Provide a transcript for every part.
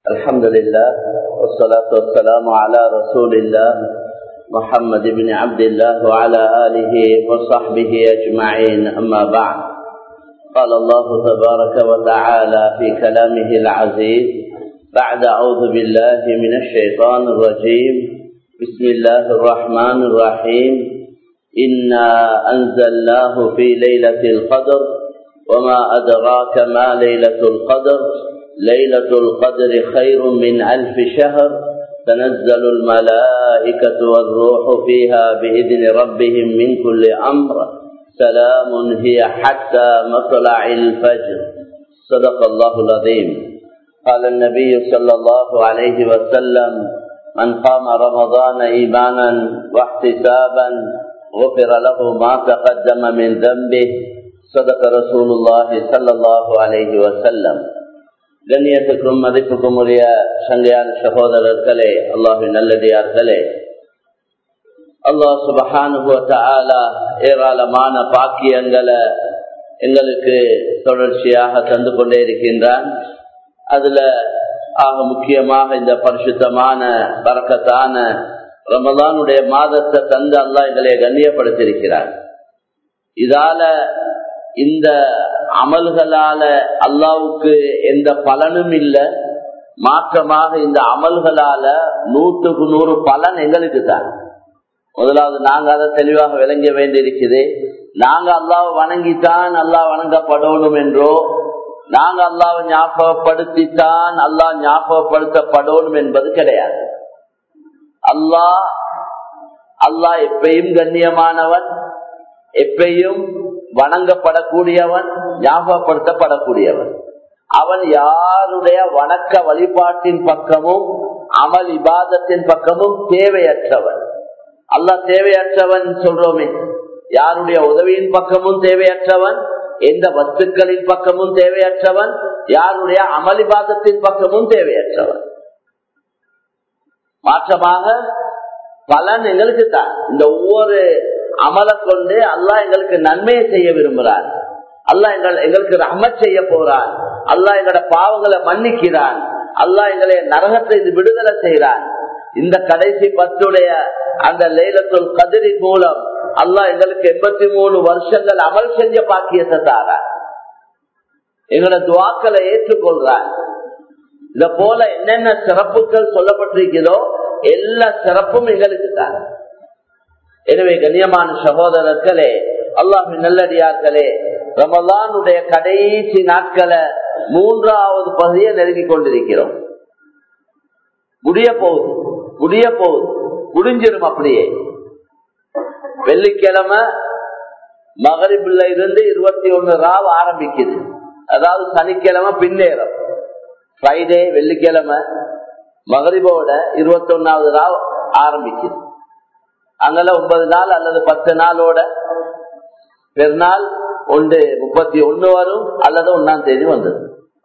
الحمد لله والصلاة والسلام على رسول الله محمد بن عبد الله وعلى آله وصحبه أجمعين أما بعد قال الله تبارك وتعالى في كلامه العزيز بعد أعوذ بالله من الشيطان الرجيم بسم الله الرحمن الرحيم إنا أنزلناه في ليلة القدر وما أدراك ما ليلة القدر ليلة القدر خير من ألف شهر تنزل الملائكة والروح فيها بإذن ربهم من كل أمر سلام هي حتى مطلع الفجر صدق الله العظيم قال النبي صلى الله عليه وسلم من قام رمضان إيمانا واحتسابا غفر له ما تقدم من ذنبه صدق رسول الله صلى الله عليه وسلم கண்ணியத்துக்கும் மதிப்புக்கும் உரிய சங்கையான சகோதரர்களே அல்லாஹின் நல்லடியார்களே அல்லாஹ் சுபஹானுபவத்தால ஏராளமான பாக்கியங்களை எங்களுக்கு தொடர்ச்சியாக தந்து கொண்டே இருக்கின்றான் அதுல ஆக முக்கியமாக இந்த பரிசுத்தமான பறக்கத்தான ரமதானுடைய மாதத்தை தந்து அல்லா எங்களை கண்ணியப்படுத்தியிருக்கிறார் இதால இந்த அமல்களால அல்லாவுக்கு எந்த பலனும் இல்லை மாற்றமாக இந்த அமல்களால நூற்றுக்கு நூறு பலன் எங்களுக்கு தான் முதலாவது நாங்க அதை தெளிவாக விளங்க வேண்டியிருக்குது நாங்க அல்லாவை வணங்கித்தான் அல்லாஹ் வணங்கப்படணும் என்றோ நாங்க அல்லாவை ஞாபகப்படுத்தித்தான் அல்லாஹ் ஞாபகப்படுத்தப்படணும் என்பது கிடையாது அல்லாஹ் அல்லாஹ் எப்பயும் கண்ணியமானவன் எப்பயும் வணங்கப்படக்கூடியவன் ஞாபகப்படுத்தப்படக்கூடியவன் அவன் யாருடைய வணக்க வழிபாட்டின் பக்கமும் அமல் இபாதத்தின் பக்கமும் தேவையற்றவன் அல்ல தேவையற்றவன் சொல்றோமே யாருடைய உதவியின் பக்கமும் தேவையற்றவன் எந்த வஸ்துக்களின் பக்கமும் தேவையற்றவன் யாருடைய அமளிபாதத்தின் பக்கமும் தேவையற்றவன் மாற்றமாக பலன் எங்களுக்கு தான் இந்த ஒவ்வொரு அமலை கொண்டு அல்லாஹ் எங்களுக்கு நன்மையை செய்ய விரும்புகிறான் அல்லாஹ் எங்கள் எங்களுக்கு ரஹமத் செய்ய போறான் அல்லாஹ் எங்களோட பாவங்களை மன்னிக்கிறான் அல்லாஹ் எங்களை நரகத்தை விடுதலை செய்யறான் இந்த கடைசி பத்துடைய அந்த லைலத்துல் கதிரி மூலம் அல்லாஹ் எங்களுக்கு எண்பத்தி மூணு வருஷங்கள் அமல் செஞ்ச பாக்கியத்தை தார எங்களோட துவாக்களை ஏற்றுக்கொள்றான் இத போல என்னென்ன சிறப்புகள் சொல்லப்பட்டிருக்கிறதோ எல்லா சிறப்பும் எங்களுக்கு தான் எனவே கண்ணியமான சகோதரர்களே அல்லாஹ் நல்லடியார்களே ரமலானுடைய கடைசி நாட்களை மூன்றாவது பகுதியை நெருங்கி கொண்டிருக்கிறோம் முடிய போகுது முடிய போகுது முடிஞ்சிடும் அப்படியே வெள்ளிக்கிழமை மகரிபுல இருந்து இருபத்தி ஒன்னு ராவ் ஆரம்பிக்குது அதாவது சனிக்கிழமை பின்னேறம் ஃப்ரைடே வெள்ளிக்கிழமை மகரிபோட இருபத்தி ஒன்னாவது ராவ் ஆரம்பிக்குது அங்கெல்லாம் ஒன்பது நாள் அல்லது பத்து நாளோட பெருநாள் ஒன்று முப்பத்தி ஒன்னு வரும் அல்லது ஒன்னாம் தேதி வந்தது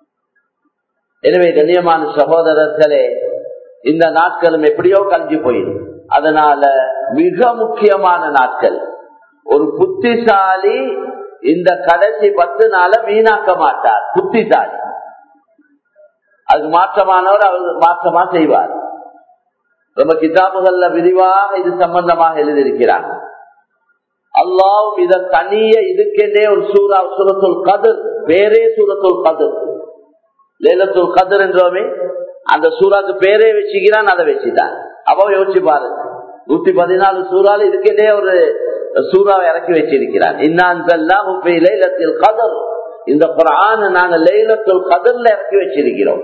எனவே கண்ணியமான சகோதரர்களே இந்த நாட்களும் எப்படியோ கல்வி போயிடும் அதனால மிக முக்கியமான நாட்கள் ஒரு புத்திசாலி இந்த கடைசி பத்து நாள வீணாக்க மாட்டார் புத்திசாலி அதுக்கு மாற்றமானவர் அவர் மாற்றமா செய்வார் ரொம்ப கிதாபுகள்ல விரிவாக இது சம்பந்தமாக எழுதியிருக்கிறாங்க அல்லாவும் இத தனிய இதுக்கென்னே ஒரு சூறா சூரத்துல் கதிர் பேரே சூரத்துல் கதிர் லேலத்துல் கதிர் என்றோமே அந்த சூறாக்கு பேரே வச்சுக்கிறான் அதை வச்சுட்டான் அப்போ யோசிச்சு பாருங்க நூத்தி பதினாலு சூறால இதுக்கென்னே ஒரு சூறாவை இறக்கி வச்சிருக்கிறான் லைலத்தில் கதர் இந்த குரான் நாங்க லைலத்துல் கதர்ல இறக்கி வச்சிருக்கிறோம்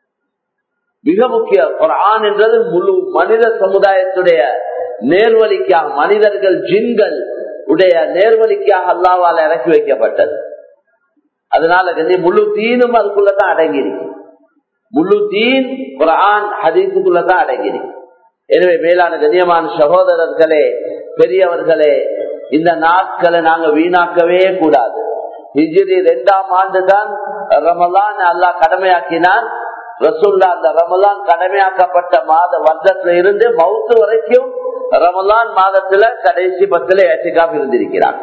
மிக முக்கிய குரான் என்றது முழு மனித சமுதாயத்துடைய நேர்வழிக்காக மனிதர்கள் ஜின்கள் உடைய நேர்வழிக்காக அல்லாவால் இறக்கி வைக்கப்பட்டது அதனால முழு தீனும் அதுக்குள்ளதான் அடங்கிருக்கு முழு தீன் குரான் ஹதீஸுக்குள்ளதான் அடங்கிருக்கு எனவே மேலான கண்ணியமான சகோதரர்களே பெரியவர்களே இந்த நாட்களை நாங்க வீணாக்கவே கூடாது ஹிஜிரி இரண்டாம் ஆண்டு தான் ரமலான் அல்லாஹ் கடமையாக்கினான் ரசூல்லா அந்த ரமலான் கடமையாக்கப்பட்ட மாத வருடத்துல இருந்து மவுத்து வரைக்கும் ரமலான் மாதத்துல கடைசி பத்துல ஏற்றிக்காம இருந்திருக்கிறார்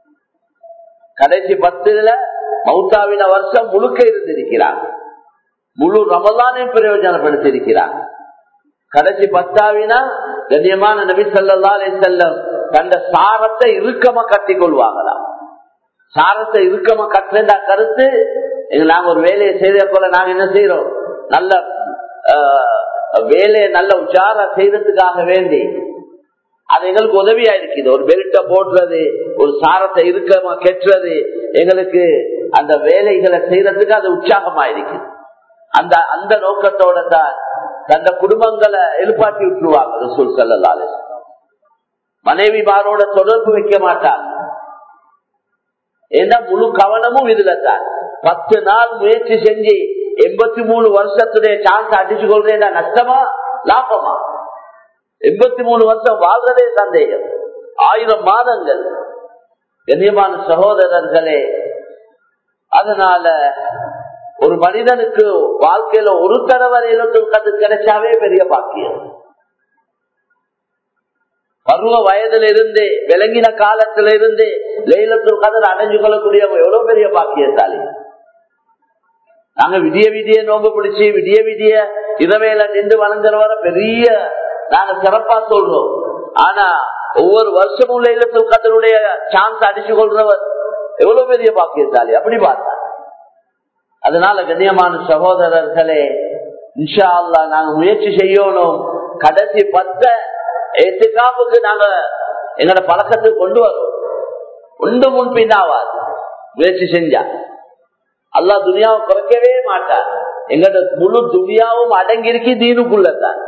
கடைசி பத்துல மௌத்தாவின வருஷம் முழுக்க இருந்திருக்கிறார் முழு ரமலானையும் பிரயோஜனப்படுத்தியிருக்கிறார் கடைசி பத்தாவினா கண்ணியமான நபி சொல்லா செல்லம் தந்த சாரத்தை இறுக்கமா கட்டிக் கொள்வாங்களாம் சாரத்தை இறுக்கமா கட்டுற கருத்து நாங்க ஒரு வேலையை செய்த போல நாங்க என்ன செய்யறோம் நல்ல வேலையை நல்ல உச்சார செய்யறதுக்காக வேண்டி அது எங்களுக்கு உதவியா இருக்குது ஒரு பெல்ட்ட போடுறது ஒரு சாரத்தை இறுக்கமா கெட்டுறது எங்களுக்கு அந்த வேலைகளை செய்யறதுக்கு அது உற்சாகமா இருக்குது அந்த அந்த நோக்கத்தோட தான் தந்த குடும்பங்களை எழுப்பாட்டி விட்டுருவாங்க ரசூல் சல்லாலே மனைவிமாரோட தொடர்பு வைக்க மாட்டாங்க ஏன்னா முழு கவனமும் இதுல தான் பத்து நாள் முயற்சி செஞ்சு எண்பத்தி மூணு வருஷத்துடைய சான்ஸ் அடிச்சு கொள்றேன் நஷ்டமா லாபமா எண்பத்தி மூணு வருஷம் வாழ்றதே சந்தேகம் ஆயிரம் மாதங்கள் கண்ணியமான சகோதரர்களே அதனால ஒரு மனிதனுக்கு வாழ்க்கையில ஒரு தடவை கத்து கிடைச்சாவே பெரிய பாக்கியம் பருவ வயதுல இருந்து விளங்கின காலத்துல இருந்து லைலத்துல் கதர் அடைஞ்சு கொள்ளக்கூடிய எவ்வளவு பெரிய பாக்கியசாலி நாங்க விடிய விடிய நோம்பு பிடிச்சி விடிய விடிய இரவையில நின்று வணங்குறவர பெரிய நாங்க சிறப்பா சொல்றோம் ஆனா ஒவ்வொரு வருஷமும் லைலத்துல் கதருடைய சான்ஸ் அடிச்சு கொள்றவர் எவ்வளவு பெரிய பாக்கியசாலி அப்படி பார்த்தா அதனால கண்ணியமான சகோதரர்களே இன்ஷா அல்லா நாங்க முயற்சி செய்யணும் கடைசி பத்த எத்துக்காப்புக்கு நாங்க எங்களோட பழக்கத்துக்கு கொண்டு வரோம் ஒன்று முன் பின்னாவாது முயற்சி செஞ்சா அல்லா துனியாவை குறைக்கவே மாட்டார் எங்களோட முழு துனியாவும் அடங்கிருக்கு தீனுக்குள்ளதான்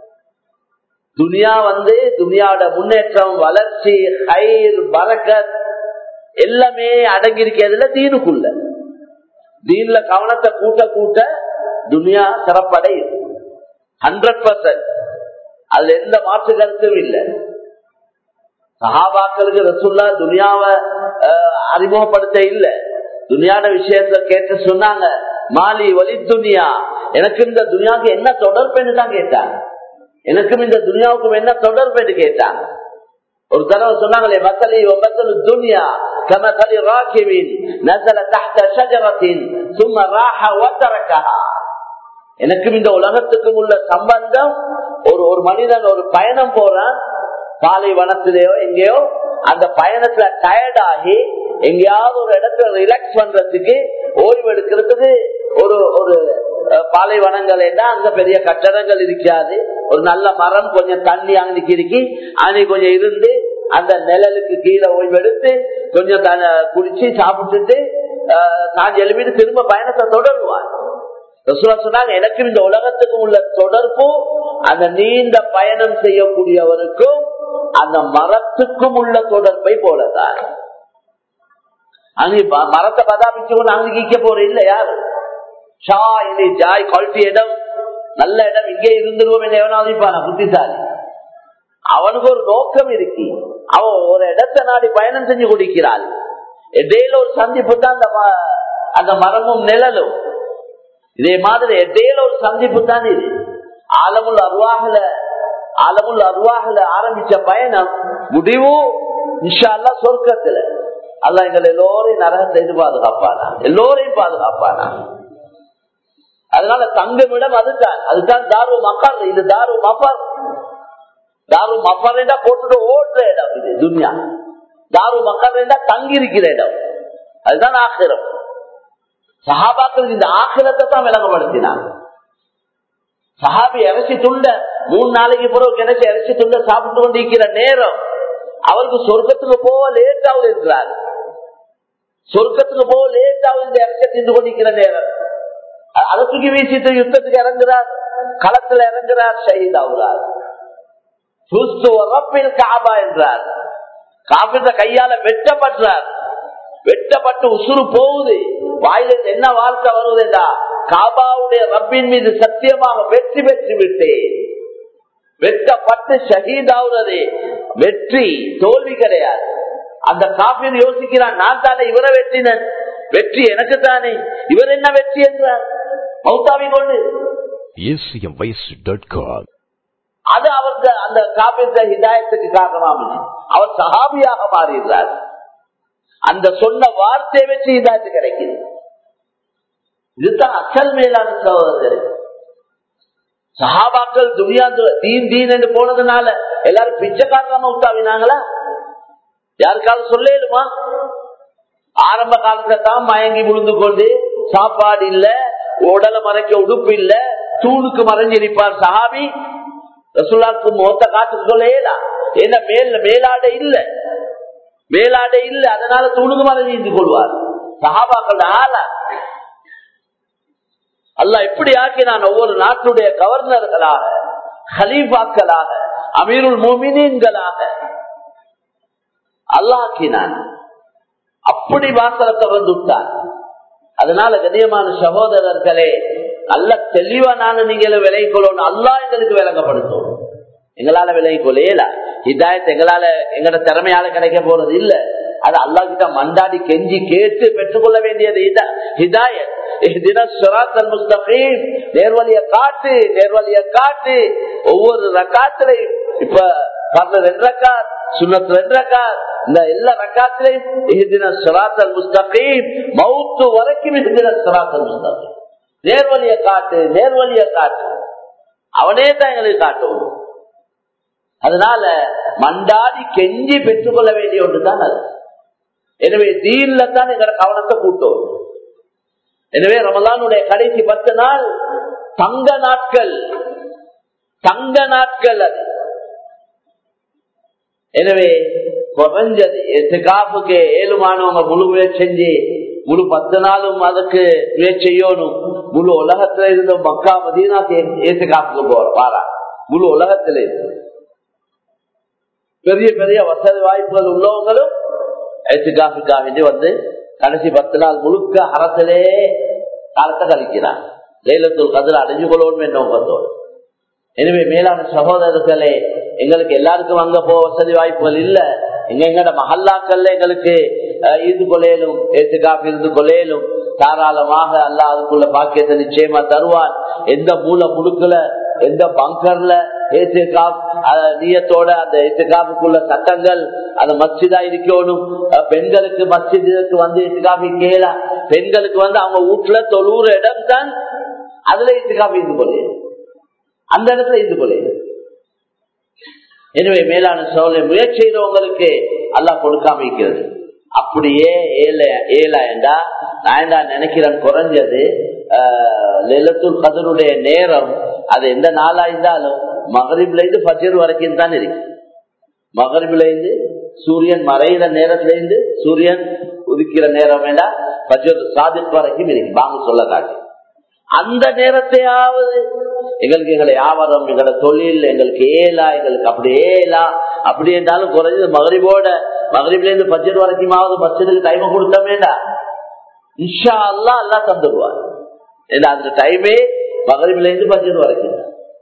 துனியா வந்து துனியாவோட முன்னேற்றம் வளர்ச்சி ஹைர் பரக்கத் எல்லாமே அடங்கியிருக்கிறதுல தீனுக்குள்ள தீன்ல கவனத்தை கூட்ட கூட்ட துனியா சிறப்படையும் ஹண்ட்ரட் பர்சன்ட் அதுல எந்த மாற்று கருத்தும் இல்லை சஹாபாக்களுக்கு ரசுல்லா துனியாவை அறிமுகப்படுத்த இல்ல துனியாட விஷயத்த கேட்டு சொன்னாங்க மாலி வலி துனியா எனக்கு இந்த துனியாவுக்கு என்ன தொடர்புன்னு தான் கேட்டாங்க எனக்கும் இந்த துனியாவுக்கும் என்ன தொடர்புன்னு கேட்டாங்க ஒரு தடவை சொன்னாங்களே மசலி மசலு துனியா كمثل راكب نزل تحت شجرة ثم راح وتركها எனக்கும் இந்த உலகத்துக்கும் உள்ள சம்பந்தம் ஒரு ஒரு மனிதன் ஒரு பயணம் போறான் பாலைவனத்திலேயோ எங்கேயோ அந்த பயணத்துல டயர்ட் ஆகி எங்கேயாவது ஒரு இடத்துல ரிலாக்ஸ் பண்றதுக்கு ஓய்வு எடுக்கிறதுக்கு ஒரு ஒரு பாலைவனங்கள் அங்க பெரிய கட்டடங்கள் இருக்காது ஒரு நல்ல மரம் கொஞ்சம் தண்ணி அன்னைக்கு இருக்கி அன்னைக்கு கொஞ்சம் இருந்து அந்த நிழலுக்கு கீழே ஓய்வெடுத்து கொஞ்சம் குடிச்சு சாப்பிட்டுட்டு நான் எழுப்பிட்டு திரும்ப பயணத்தை தொடருவான் சொன்னாங்க எனக்கும் இந்த உலகத்துக்கும் உள்ள தொடர்பு அந்த நீண்ட பயணம் செய்யக்கூடியவருக்கும் அந்த மரத்துக்கும் உள்ள தொடர்பை போலதான் அங்கே மரத்தை பதாபிச்சு கொண்டு அங்க கீக்க போற இல்ல யாரு ஷா இது ஜாய் குவாலிட்டி இடம் நல்ல இடம் இங்கே இருந்துருவோம் என்ன எவனாவது புத்திசாலி அவனுக்கு ஒரு நோக்கம் இருக்கு அவன் ஒரு இடத்தை நாடி பயணம் செஞ்சு குடிக்கிறாள் இடையில ஒரு சந்திப்பு தான் அந்த அந்த மரமும் நிழலும் இதே மாதிரி இடையில ஒரு சந்திப்பு தான் இது ஆலமுல் அருவாகல ஆலமுல் அருவாகல ஆரம்பிச்ச பயணம் முடிவு இன்ஷால்லா சொர்க்கத்துல அல்ல எங்களை எல்லோரையும் நரகத்தை இது பாதுகாப்பானா எல்லோரையும் பாதுகாப்பானா அதனால தங்குமிடம் அதுதான் அதுதான் தாரு மக்கார் இது தாரு மஃபர் தாரு மஃபர் போட்டுட்டு ஓடுற இடம் இது துன்யா தாரு மக்கள் தங்கி இருக்கிற இடம் அதுதான் ஆக்கிரம் சஹாபாக்களுக்கு இந்த ஆக்கிரத்தை தான் விளங்கப்படுத்தினாங்க சஹாபி இறைச்சி துண்ட மூணு நாளைக்கு பிறகு கிடைச்ச இறைச்சி துண்ட சாப்பிட்டு கொண்டிருக்கிற நேரம் அவருக்கு சொர்க்கத்துக்கு போக லேட் ஆகுது என்றார் சொர்க்கத்துக்கு போக லேட் ஆகுது இந்த இறைச்சி தின்று கொண்டிருக்கிற நேரம் அதை தூக்கி வீசிட்டு யுத்தத்துக்கு இறங்குறார் களத்துல இறங்குறார் ஷஹீத் ஆகுறார் காபா என்றார் காபிட்ட கையால வெட்டப்படுறார் வெட்டப்பட்டு உசுறு போகுது வாயில என்ன வார்த்தை வருவதுண்டா காபாவுடைய ரப்பின் மீது சத்தியமாக வெற்றி பெற்று விட்டேன் வெட்டப்பட்டு ஷஹீதாவுறது வெற்றி தோல்வி கிடையாது அந்த காபின் யோசிக்கிறான் நான் தானே இவரை வெற்றினன் வெற்றி எனக்கு தானே இவர் என்ன வெற்றி என்றார் மௌத்தாவி கொண்டு அது அவருக்கு அந்த காபித்த ஹிதாயத்துக்கு காரணமாக அவர் சஹாபியாக மாறிடுறார் அந்த சொன்ன வார்த்தையை வச்சு ஹிதாயத்து கிடைக்குது இதுதான் அசல் மேலான சகோதரர்களே சஹாபாக்கள் துனியா தீன் தீன் என்று போனதுனால எல்லாரும் பிச்சைக்காரமா விட்டாவினாங்களா யாருக்காவது சொல்லேடுமா ஆரம்ப காலத்துல தான் மயங்கி விழுந்து கொண்டு சாப்பாடு இல்ல உடலை மறைக்க உடுப்பு இல்ல தூணுக்கு மறைஞ்சிருப்பார் சஹாபி ரசுல்லாக்கு மொத்த காத்துக்கு சொல்லேடா என்ன மேல மேலாடை இல்ல மேலாடை இல்ல அதனால தூணுக்கு மறைஞ்சிருந்து கொள்வார் சஹாபாக்கள் ஆளா அல்ல எப்படி ஆக்கினான் ஒவ்வொரு நாட்டுடைய கவர்னர்களாக ஹலீஃபாக்களாக அமீருல் மோமினீன்களாக அல்லாக்கினான் அப்படி வாசலை திறந்து விட்டான் அதனால கண்ணியமான சகோதரர்களே நல்ல தெளிவா நானு நீங்க விலை கொள்ளணும் அல்லா எங்களுக்கு விளங்கப்படுத்தும் எங்களால விலை கொள்ளையல இதாயத்து எங்களால எங்கட திறமையால கிடைக்க போறது இல்ல அது அல்லா கிட்ட மண்டாடி கெஞ்சி கேட்டு பெற்றுக்கொள்ள வேண்டியது ஹிதாயத் நேர்வழிய காட்டு நேர்வழிய காட்டு ஒவ்வொரு ரக்காத்திலையும் இப்ப பரல ரெண்டு ரக்காத் சுண்ணத்து ரெண்டு ரக்காத் இந்த எல்லா ரக்காத்திலையும் இஹ்தின சிராத்தல் முஸ்தகீம் மௌத்து வரைக்கும் இஹ்தின சிராத்தல் முஸ்தகீம் நேர்வழிய காட்டு நேர்வழிய காட்டு அவனே தான் எங்களுக்கு காட்டுவோம் அதனால மண்டாடி கெஞ்சி பெற்றுக்கொள்ள வேண்டிய ஒன்றுதான் அது எனவே தீன்ல தான் எங்களோட கவனத்தை கூட்டும் எனவே ரமலானுடைய கடைசி பத்து நாள் தங்க நாட்கள் தங்க நாட்கள் அது எனவே குறைஞ்சது எத்துக்காப்புக்கு ஏழுமானவங்க முழு முயற்சி செஞ்சு முழு பத்து நாளும் அதுக்கு முயற்சி செய்யணும் முழு உலகத்துல இருந்த மக்கா மதீனாக்கு ஏத்துக்காப்புக்கு போற வாரா முழு உலகத்துல இருந்து பெரிய பெரிய வசதி வாய்ப்புகள் உள்ளவங்களும் ஏத்துக்காப்புக்காக வந்து கடைசி பத்து நாள் முழுக்க அரசிலே காலத்தை கழிக்கிறான் லைலத்துள் கதில் அடைஞ்சு கொள்ளணும் என்ற நோக்கத்தோடு எனவே மேலான சகோதரர்களே எங்களுக்கு எல்லாருக்கும் அங்க போக வசதி வாய்ப்புகள் இல்ல எங்க எங்கட மஹல்லாக்கள்ல எங்களுக்கு இருந்து கொள்ளையிலும் ஏத்துக்காப்பு இருந்து கொள்ளையிலும் தாராளமாக அல்ல அதுக்குள்ள பாக்கியத்தை நிச்சயமா தருவான் எந்த மூல முடுக்கல எந்த பங்கர்ல நீயத்தோட அந்த ஏத்துக்காப்புக்குள்ள சட்டங்கள் அந்த மஸ்ஜிதா இருக்கணும் பெண்களுக்கு மஸ்ஜிதுக்கு வந்து ஏத்துக்காப்பி கேளா பெண்களுக்கு வந்து அவங்க வீட்டுல தொழுற இடம் தான் அதுல ஏத்துக்காப்பி இருந்து கொள்ளையும் அந்த இடத்துல இருந்து கொள்ளையும் எனவே மேலான சோழ முயற்சி செய்தவங்களுக்கு அல்லா கொடுக்காம இருக்கிறது அப்படியே ஏல ஏலா என்றா நான் என்ன நினைக்கிறேன் குறைஞ்சது லெலத்துல் கதருடைய நேரம் அது எந்த நாளா இருந்தாலும் மகரிப்ல இருந்து பஜர் வரைக்கும் தான் இருக்கு மகரிப்ல இருந்து சூரியன் மறைகிற நேரத்துல இருந்து சூரியன் உதிக்கிற நேரம் வேண்டா பஜர் சாதிக் வரைக்கும் இருக்கு வாங்க சொல்ல காட்டி அந்த நேரத்தையாவது எங்களுக்கு எங்களை வியாபாரம் எங்களோட தொழில் எங்களுக்கு ஏலா எங்களுக்கு அப்படி ஏலா அப்படி என்றாலும் குறைஞ்சது மகரிபோட மகரிப்ல இருந்து பட்ஜெட் வரைக்குமாவது பட்ஜெட்டுக்கு டைம் கொடுத்த வேண்டாம் இன்ஷா அல்லா அல்லா தந்துடுவார் ஏன்னா அந்த டைமே மகரிப்ல இருந்து பட்ஜெட் வரைக்கும்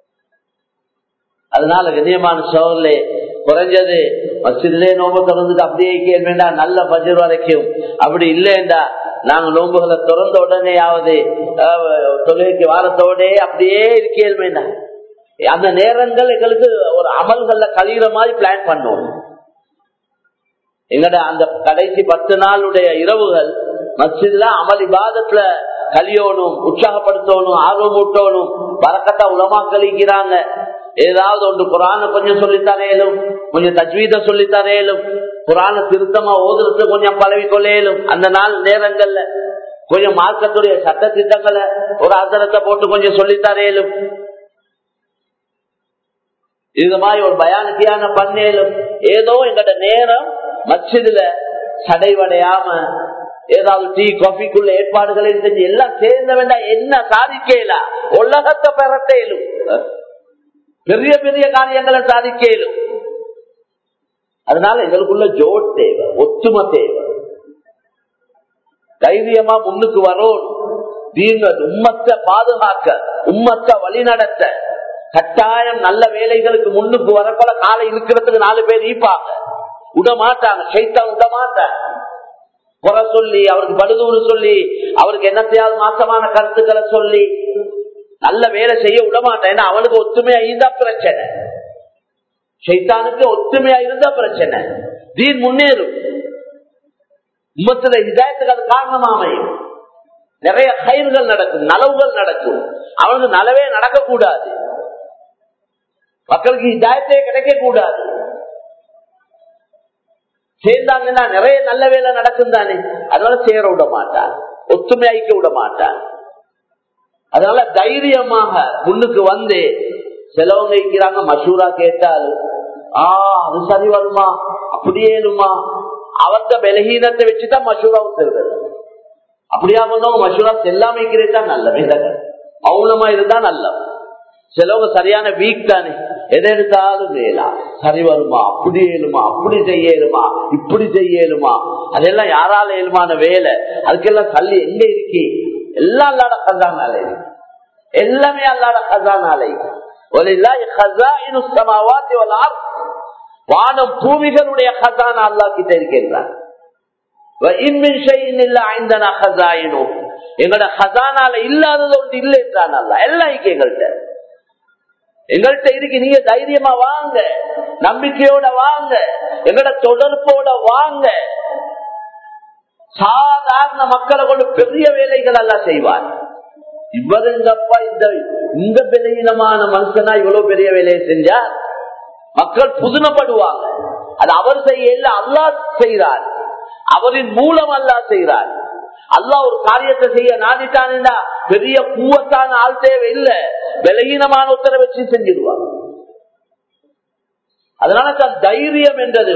அதனால கண்ணியமான சோழலே குறைஞ்சது மசிதிலே நோம்பு திறந்துட்டு அப்படியே கேள்வேண்டா நல்ல பட்ஜெட் வரைக்கும் அப்படி இல்லைண்டா நாங்க நோன்புகளை திறந்த உடனேயாவது தொழுகைக்கு வாரத்தோட அப்படியே இருக்கேன் வேண்டாம் அந்த நேரங்கள் எங்களுக்கு ஒரு அமல்கள்ல கழிகிற மாதிரி பிளான் பண்ணுவோம் எங்கட அந்த கடைசி பத்து நாளுடைய இரவுகள் மசித்ல அமல் இபாதத்துல கலியோனும் உற்சாகப்படுத்தணும் ஆர்வம் ஊட்டணும் வரக்கத்தா உலமா கழிக்கிறாங்க ஏதாவது ஒன்று குரான கொஞ்சம் சொல்லித்தரையிலும் கொஞ்சம் தஜ்வீத சொல்லித்தரையிலும் குரான திருத்தமா ஓதுறது கொஞ்சம் பழவி கொள்ளையிலும் அந்த நாள் நேரங்கள்ல கொஞ்சம் மார்க்கத்துடைய சட்ட திட்டங்களை ஒரு ஆதரத்தை போட்டு கொஞ்சம் சொல்லித்தரையிலும் இது மாதிரி ஒரு பயானத்தியான பண்ணேலும் ஏதோ எங்கட நேரம் மச்சிதுல சடைவடையாம ஏதாவது டீ காஃபிக்குள்ள ஏற்பாடுகளை செஞ்சு எல்லாம் சேர்ந்த வேண்டாம் என்ன சாதிக்கல உலகத்தை பெறத்தேலும் பெரிய பெரிய காரியங்களை சாதிக்கலும் அதனால எங்களுக்குள்ள ஜோட் தேவை ஒத்துமை தேவை தைரியமா முன்னுக்கு வரோம் உம்மத்தை பாதுகாக்க உம்மத்தை வழிநடத்த கட்டாயம் நல்ல வேலைகளுக்கு முன்னுக்கு வரப்போல காலை இருக்கிறதுக்கு நாலு பேர் ஈப்பாங்க விடமாட்டாங்க சைத்தா விடமாட்டாங்க குறை சொல்லி அவருக்கு படுதூறு சொல்லி அவருக்கு என்னத்தையாவது மாசமான கருத்துக்களை சொல்லி நல்ல வேலை செய்ய விடமாட்டேன் ஏன்னா அவனுக்கு ஒத்துமையா இருந்தா பிரச்சனை சைத்தானுக்கு ஒத்துமையா இருந்தா பிரச்சனை தீன் முன்னேறும் உம்மத்துல இதாயத்துக்கு அது காரணமா அமையும் நிறைய கயிர்கள் நடக்கும் நலவுகள் நடக்கும் அவனுக்கு நலவே நடக்கக்கூடாது மக்களுக்கு இதாயத்தே கிடைக்க கூடாது சேர்ந்தாங்கன்னா நிறைய நல்ல வேலை நடக்கும் தானே அதனால சேர விட மாட்டான் ஒத்துமையாய்க்க விட மாட்டான் அதனால தைரியமாக முன்னுக்கு வந்து சிலவங்க இருக்கிறாங்க மசூரா கேட்டால் ஆ அது சரி வருமா அப்படியேனுமா அவர்த பலகீனத்தை வச்சுதான் மசூராவும் செல்றது அப்படியா வந்தவங்க மசூரா செல்லாம இருக்கிறது தான் நல்ல மௌனமா இருந்தா நல்ல சிலவங்க சரியான வீக் தானே எதை எடுத்தாலும் வேலா சரி வருமா அப்படி ஏழுமா அப்படி செய்யலுமா இப்படி செய்யலுமா அதெல்லாம் யாரால ஏழுமான வேலை அதுக்கெல்லாம் தள்ளி எங்க இருக்கி எல்லாம் அல்லாட கசானால இருக்கு எல்லாமே அல்லாட கசானால வானம் பூமிகளுடைய கசானா அல்லா கிட்ட இருக்கின்றான் எங்களோட ஹசானால இல்லாதது ஒன்று இல்லை என்றான் அல்ல எல்லாம் இருக்கு எங்கள்கிட்ட எங்கள்கிட்ட இருக்கு நீங்க தைரியமா வாங்க நம்பிக்கையோட வாங்க எங்களோட தொடர்போட வாங்க சாதாரண மக்களை கொண்டு பெரிய வேலைகள் எல்லாம் செய்வார் இவர் எங்கப்பா இந்த இந்த பலகீனமான மனுஷனா இவ்வளவு பெரிய வேலையை செஞ்சா மக்கள் புதுனப்படுவாங்க அது அவர் செய்ய இல்ல அல்லா செய்கிறார் அவரின் மூலம் அல்லா செய்கிறார் அல்லா ஒரு காரியத்தை செய்ய நாடிட்டானா பெரிய பூவத்தான ஆள் தேவை இல்ல விலகீனமான உத்தர வச்சு செஞ்சிருவார் அதனால தான் தைரியம் என்றது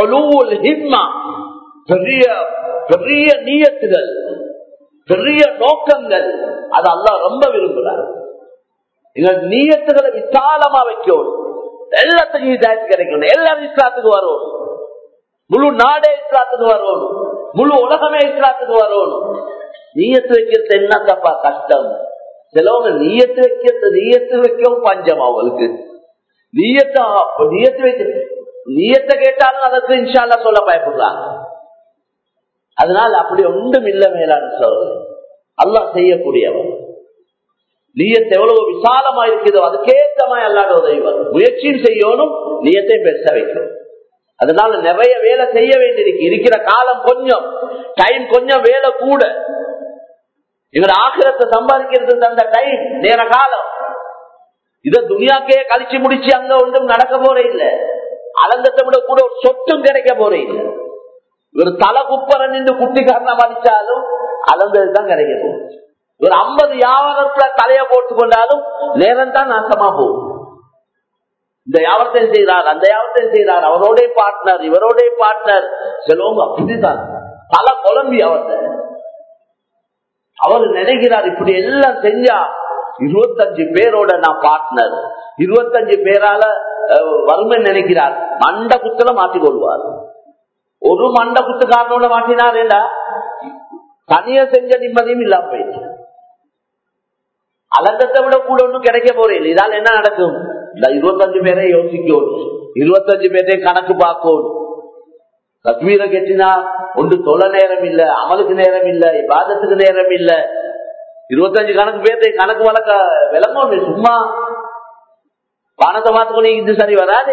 பெரிய பெரிய நீயத்துகள் பெரிய நோக்கங்கள் அது அல்லா ரொம்ப விரும்புகிறார் எங்கள் நீயத்துகளை விசாலமா வைக்கணும் எல்லாத்துக்கும் இதாயத்து கிடைக்கணும் எல்லாரும் இஸ்லாத்துக்கு வரணும் முழு நாடே இஸ்லாத்துக்கு வரணும் முழு உலகமே இஸ்லாத்துக்கு வரணும் நீயத்து வைக்கிறது என்ன தப்பா கஷ்டம் சிலவங்க நீயத்து வைக்கிறது நீயத்து வைக்கவும் பஞ்சம் அவங்களுக்கு நீயத்தை நீயத்து வைக்க நீயத்தை கேட்டாலும் அதற்கு இன்ஷால்லா சொல்ல பயப்படுறாங்க அதனால அப்படி ஒன்றும் இல்லை மேலான சொல்றது அல்லா செய்யக்கூடியவன் நீயத்தை எவ்வளவு விசாலமா இருக்குதோ அதுக்கேற்றமா அல்லாத உதவி வரும் முயற்சியும் செய்யணும் நீயத்தை பெருசா வைக்கணும் அதனால நிறைய வேலை செய்ய வேண்டியிருக்கு இருக்கிற காலம் கொஞ்சம் டைம் கொஞ்சம் வேலை கூட எங்களோட ஆக்கிரத்தை சம்பாதிக்கிறது அந்த டைம் நேர காலம் இத துணியாக்கே கழிச்சு முடிச்சு அங்க ஒன்றும் நடக்க போறே இல்ல அலங்கத்தை விட கூட ஒரு சொத்தும் கிடைக்க போறே இல்ல ஒரு தலை குப்பரை நின்று குட்டி காரணம் அடிச்சாலும் அலந்தது தான் கிடைக்க போகும் ஒரு ஐம்பது வியாபாரத்துல தலைய போட்டு கொண்டாலும் நேரம் தான் நாசமா போகும் இந்த வியாபாரத்தை செய்கிறார் அந்த வியாபாரத்தை செய்கிறார் அவரோட பார்ட்னர் இவரோட பார்ட்னர் சிலவங்க அப்படிதான் தலை குழம்பி அவர்த்த அவர் நினைக்கிறார் இப்படி எல்லாம் செஞ்சா இருபத்தஞ்சு பேரோட நான் பார்ட்னர் இருபத்தஞ்சு பேரால வறுமை நினைக்கிறார் மண்ட குத்துல மாற்றிக் கொள்வார் ஒரு மண்ட குத்துக்காரனோட மாட்டினார் தனியா செஞ்ச நிம்மதியும் இல்லாம போயிடுச்சு அலங்கத்தை விட கூட ஒன்றும் கிடைக்க போறேன் இதால் என்ன நடக்கும் இந்த இருபத்தஞ்சு பேரை யோசிக்கணும் இருபத்தஞ்சு பேரையும் கணக்கு பார்க்கணும் தத்வீர கெட்டினா ஒன்று தொலை நேரம் இல்ல அமலுக்கு நேரம் இல்ல விவாதத்துக்கு நேரம் இல்ல இருபத்தஞ்சு கணக்கு பேர்த்தை கணக்கு வழக்க விளம்பரம் சும்மா பணத்தை பார்த்துக்கொண்டு இது சரி வராது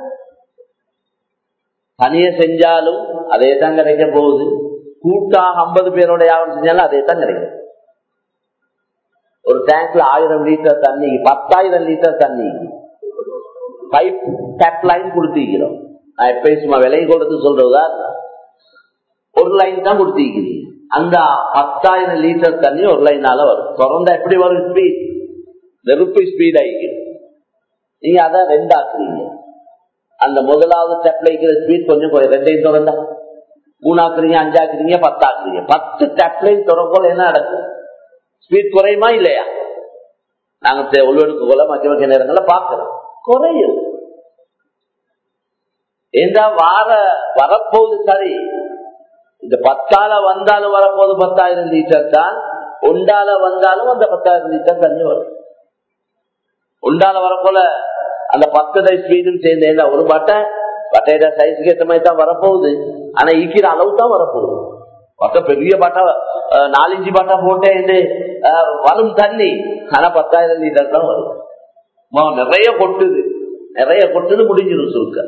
தனிய செஞ்சாலும் அதே தான் கிடைக்க போகுது கூட்டாக ஐம்பது பேரோட யாரும் செஞ்சாலும் அதே தான் கிடைக்கும் ஒரு டேங்க்ல ஆயிரம் லிட்டர் தண்ணி பத்தாயிரம் லிட்டர் தண்ணி பைப் டேப் லைன் கொடுத்திருக்கிறோம் நான் எப்பயும் சும்மா விலை கொடுத்து சொல்றதா ஒரு லைன் தான் கொடுத்திருக்கிறீங்க அந்த பத்தாயிரம் லிட்டர் தண்ணி ஒரு லைனால வரும் திறந்தா எப்படி வரும் ஸ்பீட் நெருப்பு ஸ்பீட் ஆகிக்கும் நீங்க அதை ரெண்டாக்குறீங்க அந்த முதலாவது ஸ்டெப்ல இருக்கிற ஸ்பீட் கொஞ்சம் குறை ரெண்டையும் திறந்தா மூணாக்குறீங்க அஞ்சாக்குறீங்க பத்தாக்குறீங்க பத்து ஸ்டெப்லையும் திறக்கோல என்ன நடக்கும் ஸ்பீட் குறையுமா இல்லையா நாங்க உள்வெடுக்க கொள்ள மத்திய மத்திய நேரங்கள பாக்கிறோம் குறையும் ஏண்டா வார வரப்போகுது சரி இந்த பத்தால வந்தாலும் வரப்போது பத்தாயிரம் லிட்டர் தான் ஒண்டால வந்தாலும் அந்த பத்தாயிரம் லிட்டர் தண்ணி வரும் ஒண்டால வரப்போல அந்த பத்து ஸ்பீடும் சேர்ந்து ஒரு பட்டை பட்டையோட சைஸுக்கு ஏற்ற மாதிரி தான் வரப்போகுது ஆனா ஈக்கிற அளவு தான் வரப்போகுது பட்ட பெரிய பட்டா நாலஞ்சு பட்டா போட்டேன் வரும் தண்ணி ஆனா பத்தாயிரம் லிட்டர் தான் வரும் நிறைய கொட்டுது நிறைய கொட்டுது முடிஞ்சிடும் சுருக்க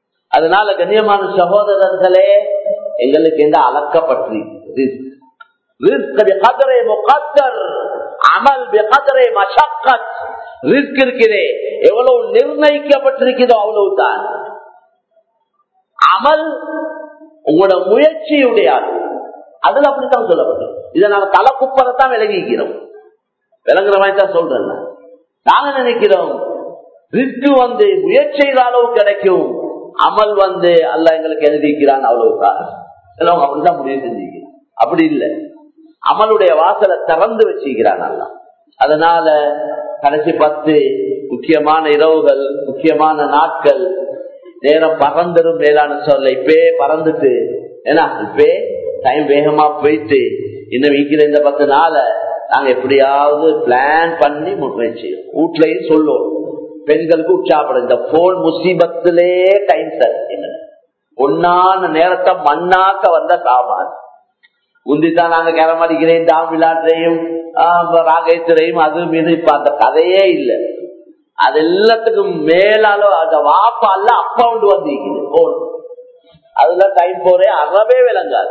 அதனால கண்ணியமான சகோதரர்களே எங்களுக்கு எந்த அளக்கப்பட்டு அமல் ரிஸ்க் இருக்கிறே எவ்வளவு நிர்ணயிக்கப்பட்டிருக்கிறதோ அவ்வளவுதான் அமல் உங்களோட முயற்சியுடைய அதுல அப்படித்தான் சொல்லப்பட்டது இதை நாங்க தலை குப்பரத்தான் விலகிக்கிறோம் விளங்குற மாதிரி தான் சொல்றேன் நாங்க நினைக்கிறோம் ரிஸ்க் வந்து முயற்சிகிற அளவு கிடைக்கும் அமல் வந்து அல்ல எங்களுக்கு எழுதிக்கிறான் அவ்வளவுதான் சிலவங்க அப்படிதான் முடிவு செஞ்சுக்கிறான் அப்படி இல்லை அமலுடைய வாசலை திறந்து வச்சுக்கிறான் அல்ல அதனால கடைசி பத்து முக்கியமான இரவுகள் முக்கியமான நாட்கள் நேரம் பறந்துடும் மேலான சொல்ல இப்பே பறந்துட்டு ஏன்னா இப்பே டைம் வேகமா போயிட்டு இன்னும் வீக்கிற இந்த பத்து நாள நாங்க எப்படியாவது பிளான் பண்ணி முயற்சி வீட்லயும் சொல்லுவோம் பெண்களுக்கு உற்சாகப்படும் இந்த போன் முசீபத்திலே டைம் சார் ஒன்னான நேரத்தை மண்ணாக்க வந்த சாமான் உந்தித்தான் நாங்க கேரம் அடிக்கிறேன் தாம் விளையாட்டுறையும் ராகேஸ்வரையும் அது மீது இப்ப அந்த கதையே இல்லை அது எல்லாத்துக்கும் மேலால அந்த வாப்பா அல்ல அப்பா கொண்டு வந்திருக்குது போன் அதுல டைம் போறே அறவே விளங்காது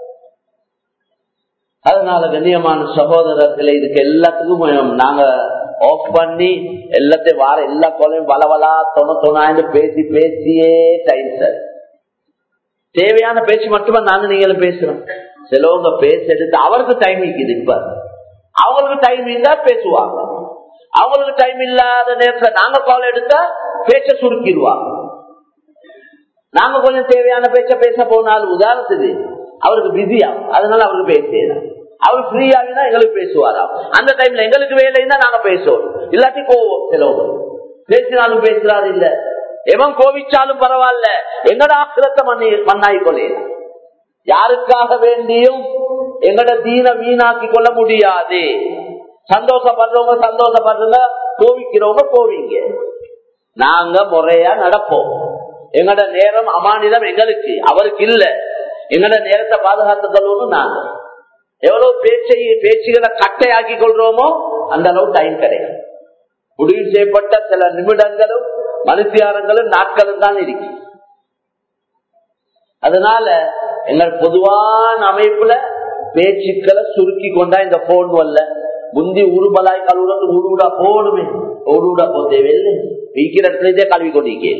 அதனால கண்ணியமான சகோதரர்களை இதுக்கு எல்லாத்துக்கும் நாங்க ஆஃப் பண்ணி எல்லாத்தையும் வார எல்லா கொலையும் வளவலா தொண தொணான்னு பேசி பேசியே டைம் சார் தேவையான பேச்சு மட்டுமா நாங்க நீங்களும் பேசுறோம் சிலவங்க பேச எடுத்து அவருக்கு டைம் இருக்குது இப்ப அவங்களுக்கு டைம் இருந்தா பேசுவாங்க அவங்களுக்கு டைம் இல்லாத நேரத்துல நாங்க கால் எடுத்தா பேச்ச சுருக்கிடுவாங்க நாங்க கொஞ்சம் தேவையான பேச்ச பேச போனாலும் உதாரணத்துக்கு அவருக்கு பிஸியா அதனால அவருக்கு பேசலாம் அவர் ஃப்ரீயாவினா எங்களுக்கு பேசுவாராம் அந்த டைம்ல எங்களுக்கு வேலை இருந்தா நாங்க பேசுவோம் இல்லாட்டி கோவோம் சிலவங்க பேசினாலும் பேசுறாரு இல்ல எவன் கோவிச்சாலும் பரவாயில்ல எங்கட ஆக்கிரத்தை மண்ணி மண்ணாய் கொள்ளையலாம் யாருக்காக வேண்டியும் எங்கட தீன வீணாக்கி கொள்ள முடியாது சந்தோஷப்படுறவங்க சந்தோஷப்படுறவங்க கோவிக்கிறவங்க கோவிங்க நாங்க முறையா நடப்போம் எங்கட நேரம் அமானிதம் எங்களுக்கு அவருக்கு இல்ல எங்கட நேரத்தை பாதுகாத்து கொள்வோம் நாங்க எவ்வளவு பேச்சை பேச்சுகளை கட்டையாக்கி கொள்றோமோ அந்த அளவு டைம் கிடைக்கும் முடிவு செய்யப்பட்ட சில நிமிடங்களும் மனுஷியாரங்களும் நாட்களும் தான் இருக்கு அதனால எங்கள் பொதுவான அமைப்புல பேச்சுக்களை சுருக்கி கொண்டா இந்த போன் வரல முந்தி உருபலாய் கழுவுறது உருவிடா போடுமே உருவிடா போ தேவையில்லை வீக்கிற இடத்துல கழுவி கொண்டிருக்கேன்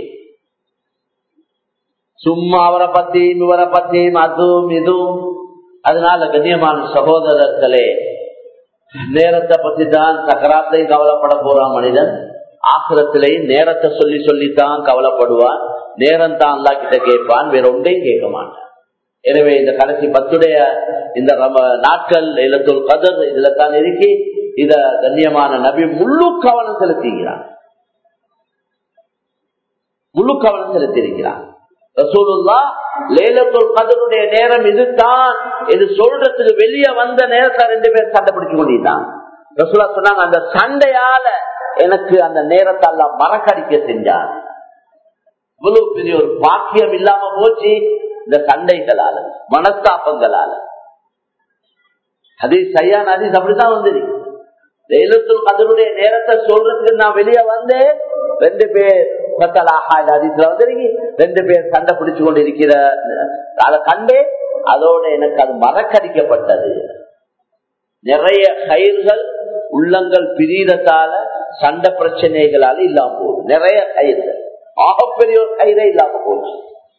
சும்மா அவரை பத்தியும் இவரை பத்தியும் அதுவும் இதுவும் அதனால கண்ணியமான சகோதரர்களே நேரத்தை பத்தி தான் சக்கராத்தையும் கவலைப்பட போறான் மனிதன் ஆசிரத்திலையும் நேரத்தை சொல்லி சொல்லித்தான் கவலைப்படுவான் நேரம் தான் அல்லா கிட்ட கேட்பான் வேற ஒன்றையும் கேட்க மாட்டான் எனவே இந்த கடைசி பத்துடைய இந்த நாட்கள் இலத்துல் கதர் இதுல தான் இருக்கி இத கண்ணியமான நபி முழு கவனம் செலுத்துகிறான் முழு கவனம் செலுத்தியிருக்கிறான் ரசூலுல்லா லேலத்துல் கதருடைய நேரம் இதுதான் என்று சொல்றதுக்கு வெளியே வந்த நேரத்தை ரெண்டு பேர் சண்டை பிடிச்சு கொண்டிருந்தான் ரசூலா சொன்னாங்க அந்த சண்டையால எனக்கு அந்த நேரத்தை எல்லாம் மறக்கடிக்க செஞ்சான் இவ்வளவு பெரிய ஒரு பாக்கியம் இல்லாம போச்சு இந்த சண்டைகளால மனஸ்தாபங்களால அதே சரியான அதீஸ் அப்படித்தான் வந்தது லேலத்துல் கதருடைய நேரத்தை சொல்றதுக்கு நான் வெளியே வந்தேன் ரெண்டு பேர் ரெண்டு பேர் சண்டை பிடிச்சு கொண்டு இருக்கிற அதை கண்டே அதோட எனக்கு அது மறக்கடிக்கப்பட்டது நிறைய கயிர்கள் உள்ளங்கள் பிரியறதால சண்டை பிரச்சனைகளால இல்லாம போகுது நிறைய கயிர்கள் ஆகப்பெரிய ஒரு கயிறே இல்லாம போகுது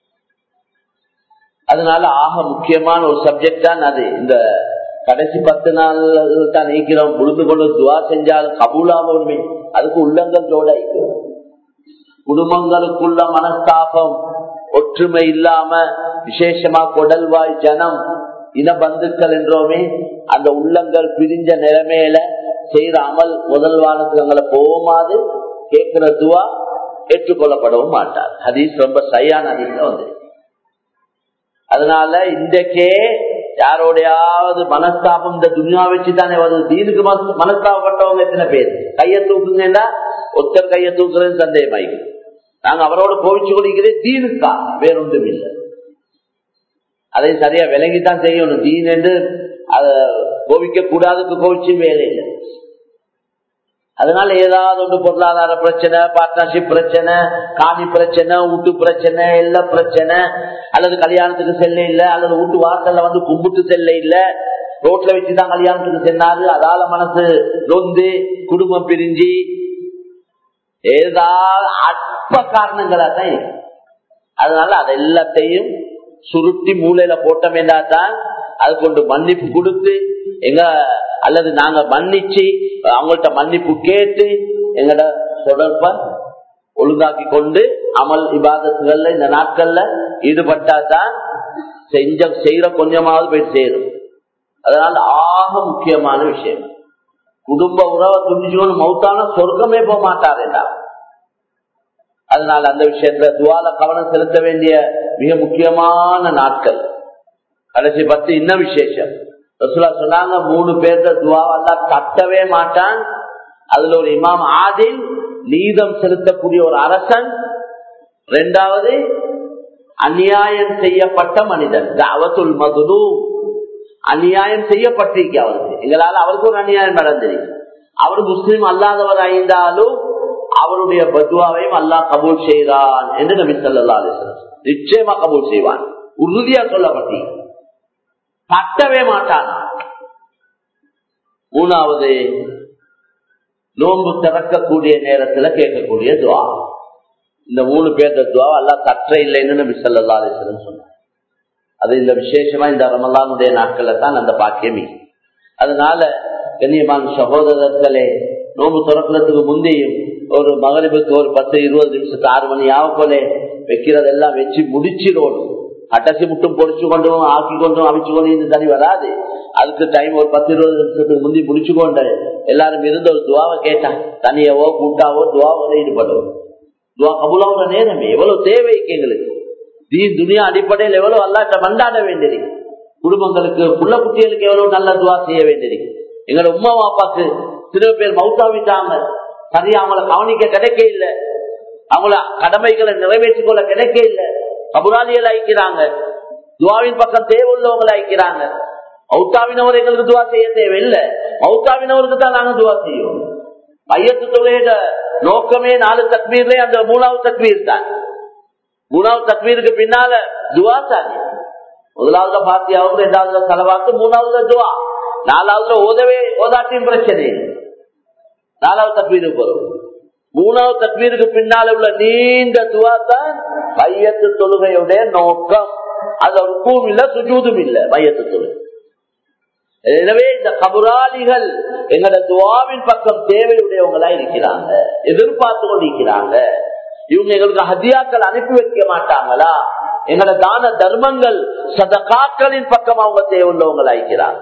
அதனால ஆக முக்கியமான ஒரு சப்ஜெக்ட் தான் அது இந்த கடைசி பத்து நாள் தான் நீக்கிறோம் புழுந்து கொண்டு துவா செஞ்சாலும் கபூலாமே அதுக்கு உள்ளங்கள் ஜோட குடும்பங்களுக்குள்ள மனஸ்தாபம் ஒற்றுமை இல்லாம விசேஷமா கொடல்வாய் ஜனம் இன பந்துக்கள் என்றோமே அந்த உள்ளங்கள் பிரிஞ்ச நிலைமையில செய்யற அமல் முதல் வாரத்துக்கு போகுமாது கேட்கிற துவா ஏற்றுக்கொள்ளப்படவும் மாட்டார் ஹதீஸ் ரொம்ப சரியான ஹதீஸ் வந்து அதனால இன்றைக்கே யாரோடையாவது மனஸ்தாபம் இந்த துணியா வச்சுதானே வருது தீனுக்கு மனஸ்தாபப்பட்டவங்க எத்தனை பேர் கைய தூக்குங்கன்னா ஒத்தர் கைய தூக்குறது சந்தேகமாயிருக்கு நாங்க அவரோட கோவிச்சு கொள்கிறேன் தீனுக்கா வேறொன்றும் இல்லை அதை சரியா விளங்கித்தான் செய்யணும் தீன் என்று அதை கோவிக்க கூடாதுக்கு கோவிச்சு வேலை இல்லை அதனால ஏதாவது ஒன்று பொருளாதார பிரச்சனை பார்ட்னர்ஷிப் பிரச்சனை காணி பிரச்சனை வீட்டு பிரச்சனை எல்லா பிரச்சனை அல்லது கல்யாணத்துக்கு செல்ல இல்ல அல்லது வீட்டு வாசல்ல வந்து கும்பிட்டு செல்ல இல்ல ரோட்ல வச்சுதான் கல்யாணத்துக்கு சென்னாரு அதால மனசு நொந்து குடும்பம் பிரிஞ்சு ஏதாவது அற்ப காரணங்களா தான் இருக்கு அதனால அது எல்லாத்தையும் சுருட்டி மூளையில போட்டமேண்டா தான் அது கொண்டு மன்னிப்பு கொடுத்து எங்க அல்லது நாங்க மன்னிச்சு அவங்கள்ட்ட மன்னிப்பு கேட்டு எங்கட தொடர்ப ஒழுங்காக்கி கொண்டு அமல் இபாதத்துகள்ல இந்த நாட்கள்ல ஈடுபட்டா தான் செஞ்ச செய்யற கொஞ்சமாவது போய் சேரும் அதனால ஆக முக்கியமான விஷயம் குடும்ப உறவை துண்டிச்சுக்கொண்டு மௌத்தான சொர்க்கமே போக மாட்டாருண்டா அதனால அந்த விஷயத்துல துவால கவனம் செலுத்த வேண்டிய மிக முக்கியமான நாட்கள் கடைசி பத்து இன்னும் விசேஷம் ரசுல்லா சொன்னாங்க மூணு பேர்த்த துவாவெல்லாம் தட்டவே மாட்டான் அதுல ஒரு இமாம் ஆதில் நீதம் செலுத்தக்கூடிய ஒரு அரசன் ரெண்டாவது அநியாயம் செய்யப்பட்ட மனிதன் தாவத்துல் மதுனு அநியாயம் செய்யப்பட்டிருக்கு அவருக்கு எங்களால் அவருக்கு ஒரு அநியாயம் நடந்திருக்கு அவர் முஸ்லீம் அல்லாதவர் ஐந்தாலும் அவருடைய பத்வாவையும் அல்லாஹ் கபூல் செய்கிறான் என்று நபி சொல்லா நிச்சயமா கபூல் செய்வான் உறுதியா சொல்லப்பட்டி தட்டவே மாட்டான் மூணாவது நோன்பு திறக்கக்கூடிய நேரத்துல கேட்கக்கூடிய துவா இந்த மூணு பேர்த்த துவா எல்லாம் தற்ற இல்லைன்னு நபி சொல்லா அலிஸ்லம் சொன்னார் அது இந்த விசேஷமா இந்த ரமலானுடைய நாட்கள்ல தான் அந்த பாக்கியமே அதனால கண்ணியமான சகோதரர்களே நோம்பு திறக்கிறதுக்கு முந்தையும் ஒரு மகளிருக்கு ஒரு பத்து இருபது நிமிஷத்துக்கு ஆறு மணி ஆக போல வைக்கிறதெல்லாம் வச்சு முடிச்சிடணும் அட்டசி முட்டும் பொடிச்சு கொண்டும் ஆக்கி கொண்டும் அவிச்சு கொண்டு இந்த தனி வராது அதுக்கு டைம் ஒரு பத்து இருபது நிமிஷத்துக்கு முந்தி முடிச்சு கொண்டு எல்லாரும் இருந்த ஒரு துவாவை கேட்டான் தனியாவோ கூட்டாவோ துவாவோ ஈடுபடுவோம் துவா கபுலாவுற நேரமே எவ்வளவு தேவைக்கு எங்களுக்கு தீன் துணியா அடிப்படையில் எவ்வளவு அல்லாட்ட மண்டாட வேண்டியிருக்கு குடும்பங்களுக்கு புள்ள குட்டிகளுக்கு எவ்வளவு நல்ல துவா செய்ய வேண்டியிருக்கு எங்களோட உமா அப்பாக்கு சில பேர் மவுத்தாவிட்டாங்க சரியா அவங்கள கவனிக்க கிடைக்க இல்லை அவங்கள கடமைகளை நிறைவேற்றிக் கொள்ள கிடைக்க இல்லை கபுராலிகள் அழைக்கிறாங்க துவாவின் பக்கம் தேவையுள்ளவங்களை அழைக்கிறாங்க மௌத்தாவினவர் எங்களுக்கு துவா செய்ய தேவையில்லை மௌத்தாவினவருக்கு தான் நாங்க துவா செய்யும் மையத்து தொழில நோக்கமே நாலு தக்மீர்ல அந்த மூணாவது தக்மீர் தான் மூணாவது தக்மீருக்கு பின்னால துவா தான் முதலாவது பாத்தியாவது இரண்டாவது செலவாக்கு மூணாவது துவா நாலாவதுல ஓதவே ஓதாட்டியும் பிரச்சனை இல்லை நாலாவது தக்மீருக்கு வரும் மூணாவது தக்மீருக்கு பின்னால உள்ள நீண்ட துவா தான் மையத்து தொழுகையுடைய நோக்கம் அது ருக்கும் இல்ல சுஜூதும் இல்ல மையத்து தொழுகை எனவே இந்த கபுராளிகள் எங்களோட துவாவின் பக்கம் தேவையுடையவங்களா இருக்கிறாங்க எதிர்பார்த்து கொண்டிருக்கிறாங்க இவங்க எங்களுக்கு ஹதியாக்கள் அனுப்பி வைக்க மாட்டாங்களா எங்களோட தான தர்மங்கள் சதகாக்களின் பக்கம் அவங்க தேவையுள்ளவங்களா இருக்கிறாங்க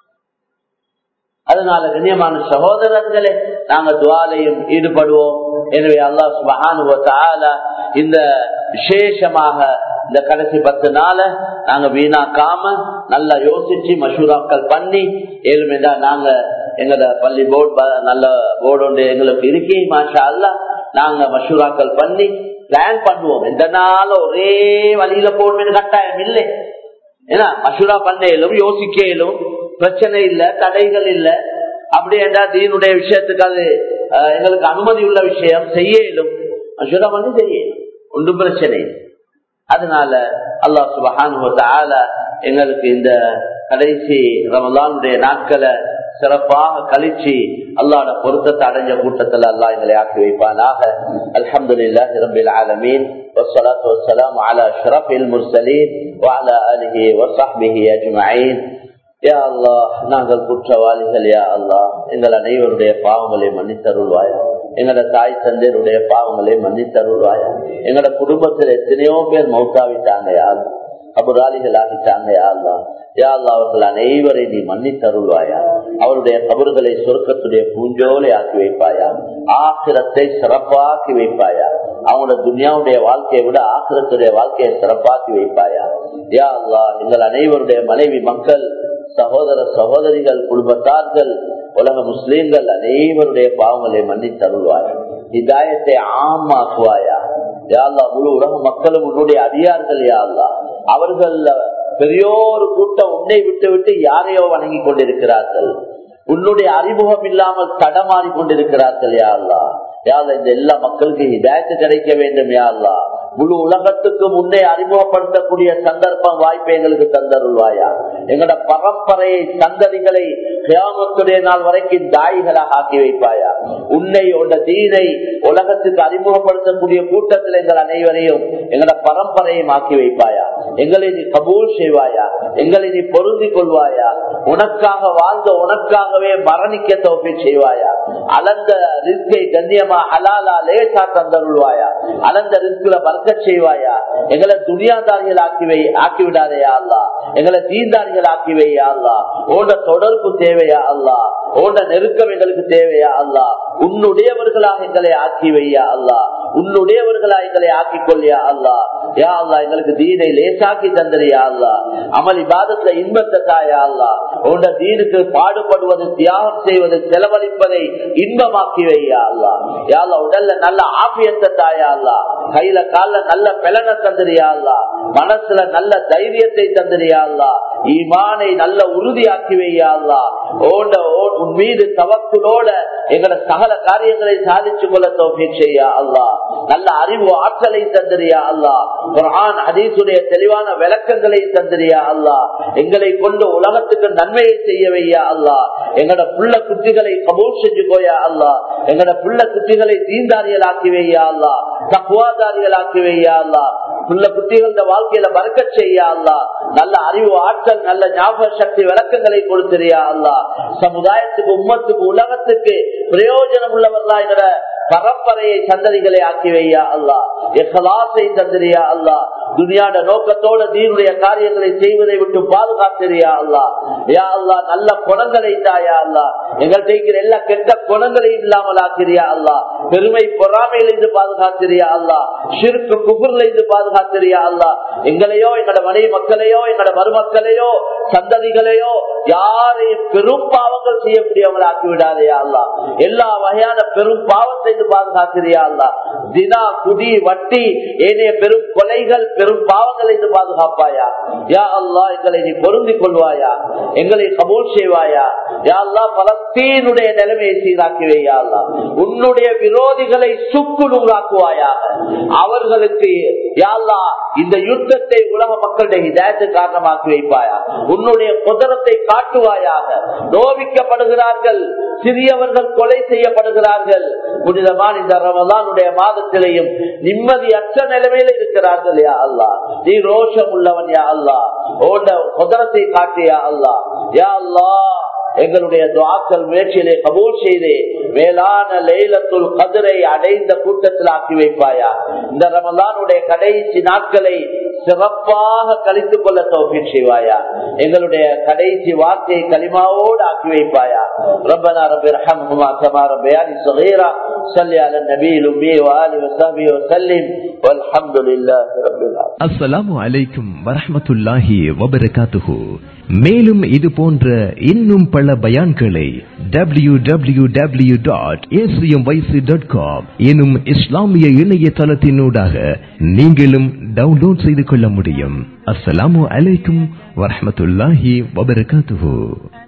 அதனால கண்ணியமான சகோதரர்களே நாங்க துவாலையும் ஈடுபடுவோம் எனவே அல்லா சுபகானுவத்தால இந்த விசேஷமாக இந்த கடைசி பத்து நாள நாங்க வீணாக்காம நல்லா யோசிச்சு மசூராக்கள் பண்ணி ஏழுமேதா நாங்க எங்களோட பள்ளி போர்டு நல்ல போர்டு ஒன்று எங்களுக்கு இருக்கே மாஷா அல்ல நாங்க மசூராக்கள் பண்ணி பிளான் பண்ணுவோம் எந்த நாளும் ஒரே வழியில போடணும்னு கட்டாயம் இல்லை ஏன்னா மசூரா பண்ணையிலும் யோசிக்கையிலும் பிரச்சனை இல்ல தடைகள் இல்ல அப்படி என்றா தீனுடைய விஷயத்துக்கு அது எங்களுக்கு அனுமதி உள்ள விஷயம் செய்ய இயலும் மசூரா பண்ணி செய்ய ஒன்றும் பிரச்சனை அதனால அல்லா சுபஹானுவத்தால எங்களுக்கு இந்த கடைசி ரமலானுடைய நாட்களை சிறப்பாக கழிச்சு அல்லாட பொருத்தத்தை அடைஞ்ச கூட்டத்தில் அல்லா எங்களை ஆக்கி வைப்பானாக அல்ஹம்துலில்லாஹ் ரபில் ஆலமீன் والصلاة والسلام على أشرف المرسلين وعلى آله وصحبه أجمعين யா அல்லா நாங்கள் குற்றவாளிகள் யா அல்லா எங்கள் அனைவருடைய பாவங்களை மன்னித்தருள்வாயா எங்களோட தாய் தந்தையருடைய பாவங்களை மன்னித்தருள்வாயா எங்களோட குடும்பத்தில் எத்தனையோ பேர் மௌத்தாவிட்டாங்க யார் கபுராளிகள் ஆகிட்டாங்க யாழ்லா யாழ்லா அவர்கள் அனைவரை நீ மன்னித்தருள்வாயா அவருடைய கபறுகளை சொர்க்கத்துடைய பூஞ்சோலை ஆக்கி வைப்பாயா ஆக்கிரத்தை சிறப்பாக்கி வைப்பாயா அவங்களோட துனியாவுடைய வாழ்க்கையை விட ஆக்கிரத்துடைய வாழ்க்கையை சிறப்பாக்கி வைப்பாயா யா அல்லா எங்கள் அனைவருடைய மனைவி மக்கள் சகோதர சகோதரிகள் குடும்பத்தார்கள் உலக முஸ்லீம்கள் அனைவருடைய பாவங்களை மன்னித்தருள்வாயா இதாயத்தை ஆமாக்குவாயா யாழ்லா முழு உலக மக்களும் உன்னுடைய அதிகாரிகள் யாழ்லா அவர்கள் பெரியோரு கூட்டம் உன்னை விட்டு விட்டு யாரையோ வணங்கி கொண்டிருக்கிறார்கள் உன்னுடைய அறிமுகம் இல்லாமல் தடமாறி கொண்டிருக்கிறார்கள் யாழ்லா யாழ்லா இந்த எல்லா மக்களுக்கு இதாயத்து கிடைக்க வேண்டும் யாழ்லா முழு உலகத்துக்கு முன்னே அறிமுகப்படுத்தக்கூடிய சந்தர்ப்பம் வாய்ப்பை எங்களுக்கு தந்தருள்வாயா எங்களோட பரம்பரையை சந்ததிகளை கியாமத்துடைய நாள் வரைக்கும் தாய்களாக ஆக்கி வைப்பாயா உன்னை உன்ன தீனை உலகத்துக்கு அறிமுகப்படுத்தக்கூடிய கூட்டத்தில் எங்கள் அனைவரையும் எங்களோட பரம்பரையும் ஆக்கி வைப்பாயா எங்களை நீ கபூல் செய்வாயா எங்களை நீ பொருந்தி கொள்வாயா உனக்காக வாழ்ந்த உனக்காகவே மரணிக்க தோப்பி செய்வாயா அலந்த ரிஸ்கை கண்ணியமா ஹலாலா லேசா தந்தருள்வாயா அலந்த ரிஸ்குல பறக்க செய்வாயா எங்களை துணியாதாரிகள் ஆக்கிவை ஆக்கிவிடாதையா அல்லா எங்களை தீந்தாரிகள் ஆக்கிவையா அல்லா ஓட தொடர்பு தேவையா அல்லா ஓட நெருக்கம் எங்களுக்கு தேவையா அல்லா உன்னுடையவர்களாக எங்களை ஆக்கி வையா அல்லா உன்னுடையவர்களா எங்களை ஆக்கிக் கொள்ளியா அல்லா யா அல்லா எங்களுக்கு தீனை லேசாக்கி தந்தரியா அல்லா அமல் இபாதத்துல இன்பத்தை தாயா அல்லா உண்ட தீனுக்கு பாடுபடுவது தியாகம் செய்வது செலவழிப்பதை இன்பமாக்கி வையா அல்லா யா அல்லா உடல்ல நல்ல ஆபியத்தை தாயா அல்லா கையில கால நல்ல பிளனை தந்தரியா அல்லா மனசுல நல்ல தைரியத்தை தந்தரியா அல்லா ஈமானை நல்ல உறுதியாக்கி வையா அல்லா ஓண்ட உன் மீது தவக்குலோட எங்களோட சகல காரியங்களை சாதிச்சு கொள்ள தோப்பி செய்யா அல்லா நல்ல அறிவு ஆற்றலை தந்திரியா அல்லா குரான் ஹதீசுடைய தெளிவான விளக்கங்களை தந்திரியா அல்லா எங்களை கொண்டு உலகத்துக்கு நன்மையை செய்ய வையா அல்லா எங்களோட புள்ள குட்டிகளை கபூல் செஞ்சு போயா அல்லா எங்களோட புள்ள குட்டிகளை தீந்தாரிகள் ஆக்கி வையா அல்லா தக்குவாதாரிகள் ஆக்கி வையா அல்லா புள்ள குட்டிகள வாழ்க்கையில பறக்க செய்யா அல்லா நல்ல அறிவு ஆற்றல் நல்ல ஞாபக சக்தி விளக்கங்களை கொடுத்திரியா அல்லா சமுதாயத்துக்கு உம்மத்துக்கு உலகத்துக்கு பிரயோஜனம் உள்ளவர்களா என்கிற பரம்பரையை சந்ததிகளை ஆக்கி வையா அல்லா எஹலாசை தந்திரியா அல்லா துனியாட நோக்கத்தோட தீனுடைய காரியங்களை செய்வதை விட்டு பாதுகாத்திரியா அல்லா யா அல்லா நல்ல குணங்களை தாயா அல்லா எங்கள்கிட்ட இருக்கிற எல்லா கெட்ட குணங்களையும் இல்லாமல் ஆக்கிரியா அல்லா பெருமை பொறாமையிலிருந்து பாதுகாத்திரியா அல்லா சிறுக்கு குபுர்ல இருந்து பாதுகாத்திரியா அல்லா எங்களையோ எங்களோட மனைவி மக்களையோ எங்களோட மருமக்களையோ சந்ததிகளையோ யாரையும் பெரும் பாவங்கள் செய்யக்கூடியவங்களை ஆக்கி விடாதையா அல்லா எல்லா வகையான பெரும் பாவத்தை பாதுகாக்கிறியா அல்லா தினா குடி வட்டி ஏனைய பெரும் கொலைகள் பெரும் பாவங்களை இருந்து பாதுகாப்பாயா யா அல்லா எங்களை நீ பொருந்திக் கொள்வாயா எங்களை கபூல் செய்வாயா யா அல்லா பலத்தீனுடைய நிலைமையை சீராக்குவேயா அல்லா உன்னுடைய விரோதிகளை சுக்குநூறாக்குவாயாக அவர்களுக்கு யா அல்லா இந்த யுத்தத்தை உலக மக்களுடைய இதாயத்து காரணமாக்கி வைப்பாயா உன்னுடைய குதிரத்தை காட்டுவாயாக நோவிக்கப்படுகிறார்கள் சிறியவர்கள் கொலை செய்யப்படுகிறார்கள் புனிதமான இந்த ரமதானுடைய மாதத்திலையும் நிம்மதியற்ற நிலைமையில இருக்கிறார்கள் யா அல்லா நீ ரோஷம் உள்ளவன் யா அல்லா ஓட குதிரத்தை காட்டியா அல்லா யா அல்லா எங்களுடைய துவாக்கள் முயற்சியிலே கபூல் செய்து மேலான லைலத்துல் கதிரை அடைந்த கூட்டத்தில் ஆக்கி வைப்பாயா இந்த ரமலானுடைய கடைசி நாட்களை சிறப்பாக கழித்துக் கொள்ள தோப்பி செய்வாயா எங்களுடைய கடைசி வார்த்தையை களிமாவோடு ஆக்கி வைப்பாயா ربنا رب ارحمهما كما ربياني صغيرا صل على النبي الامي واله وصحبه وسلم والحمد لله رب العالمين அஸ்ஸலாமு அலைக்கும் வரஹ்மத்துல்லாஹி வபரகாத்துஹு மேலும் இது போன்ற இன்னும் பல பயான்களை W W W dot dot com எனும் இஸ்லாமிய இணையதளத்தினூடாக நீங்களும் டவுன்லோட் செய்து கொள்ள முடியும் அஸ்ஸலாமு அலைக்கும் வரஹ்மத்துல்லாஹி வபரகாத்துஹு